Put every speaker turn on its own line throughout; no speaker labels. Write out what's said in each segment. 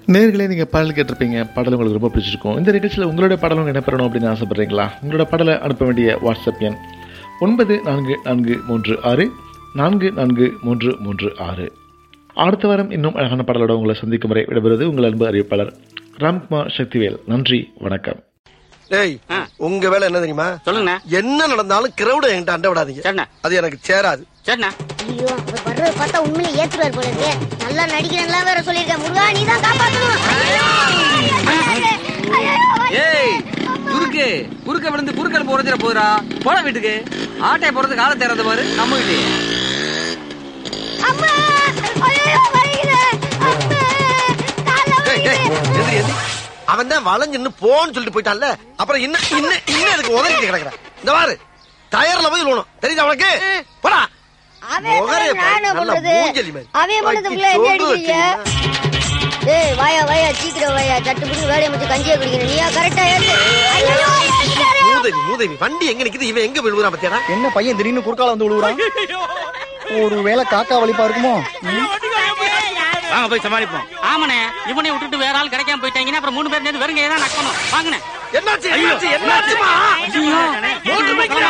நேர்களே நீங்கள் பாடல் கேட்டிருப்பீங்க பாடல் உங்களுக்கு ரொம்ப பிடிச்சிருக்கும் இந்த நிகழ்ச்சியில் உங்களுடைய பாடலும் இடம்பெறணும் அப்படின்னு ஆசைப்படுறீங்களா உங்களோட பாடலை அனுப்ப வேண்டிய வாட்ஸ்அப் எண் ஒன்பது நான்கு நான்கு மூன்று ஆறு நான்கு நான்கு மூன்று மூன்று ஆறு அடுத்த வாரம் இன்னும் அழகான பாடலோட உங்களை சந்திக்கும் வரை விடைபெறுவது உங்கள் அன்பு அறிவிப்பாளர் ராம்குமார் சக்திவேல் நன்றி வணக்கம்
டேய் உங்க வேலை என்ன தெரியுமா
சொல்லுங்கண்ணா
என்ன நடந்தாலும் கிரௌட என்கிட்ட அண்ட விடாதீங்க
சரிண்ணா
அது எனக்கு சேராது
சரிண்ணா
ஐயோ அவர் வர்றத பார்த்தா உண்மையில ஏத்துறாரு போல இருக்கு நல்லா நடிக்கிறேன்லாம் வேற சொல்லியிருக்கேன் முருகா நீ தான் காப்பாத்தணும் ஐயோ! ஐயோ!
ஏய் குறுக்கு குறுக்க விழுந்து குறுக்கல் போறதுல போதுடா போட வீட்டுக்கு ஆட்டை போறது கால தேர்றது பாரு நம்ம வீட்டு
அம்மா! ஐயோ, வலிக்குது! அம்மா! கால்ல
டேய், டேய்,
வலிக்குது!
எந்திரி, எந்திரி. அவன் தான் வளைஞ்சுன்னு போன்னு சொல்லிட்டு போயிட்டான்ல அப்புறம் இன்னும் இன்னும் இன்னும் எனக்கு உதவிட்டு கிடக்குறேன் இந்த பாரு டயர்ல போய் விழணும் தெரியுதா உனக்கு போடா
அவன்
முகரே
பண்ணது நான் என்ன
பாரு, நல்லா
பண்றது?
மூஞ்சலி மாதிரி.
அவன் பண்ணதுக்குள்ள
வாய்க்கு
என்ன
சோறு
அடிக்கிறீங்க?
வச்சிருந்தா.
ஏய் வாயா வாயா சீக்கிரம் வாயா சட்டு புடிச்சு வேலையை முடிச்சு கஞ்சியை குடிக்கணும் நீயா கரெக்டா ஏத்து ஐயோ ஏத்திட்டாரு.
மூதேவி மூதேவி வண்டி எங்க நிக்குது இவன் எங்க விழுவுறான் பத்தியாடா
என்ன பையன் திடீர்னு குறுக்கால வந்து விழுவுறான் ஒரு வேளை காக்கா வலிப்பா இருக்குமோ
வாங்க போய் சமாளிப்போம்
ஆமாண்ணே இவனை விட்டுட்டு வேற ஆள் கிடைக்காம போயிட்டாங்கன்னா அப்புறம் மூணு பேர் சேர்ந்து வெறுங்க ஏதாவது நக்கணும் வாங்கண்ணே
என்னாச்சு என்னாச்சு என்னாச்சுமா மோட்டர் பைக்ல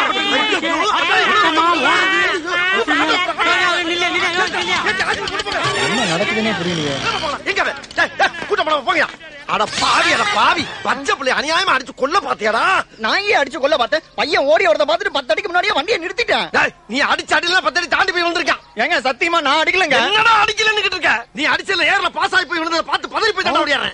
என்ன நடக்குதுன்னே புரியலையே
எங்க அவன்? டேய், டேய், கூட்டம் போடாம போங்க அட பாவி அட பாவி பச்சை பிள்ளை அநியாயமா அடிச்சு கொல்ல பாத்தியாடா
நான் ஏன் அடிச்சு கொல்ல பார்த்தேன் பையன் ஓடி வரத பார்த்துட்டு பத்து அடிக்கு முன்னாடியே வண்டியை நிறுத்திட்டேன்
டேய், நீ அடிச்ச அடியில பத்தடி தாண்டி போய் விழுந்திருக்கான்
ஏங்க சத்தியமா நான் அடிக்கலங்க
என்னடா அடிக்கலன்னு இருக்க நீ அடிச்சல ஏர்ல பாஸ் ஆகி போய் விழுந்தத பார்த்து பதறி போய் தண்டை ஓடியாரன்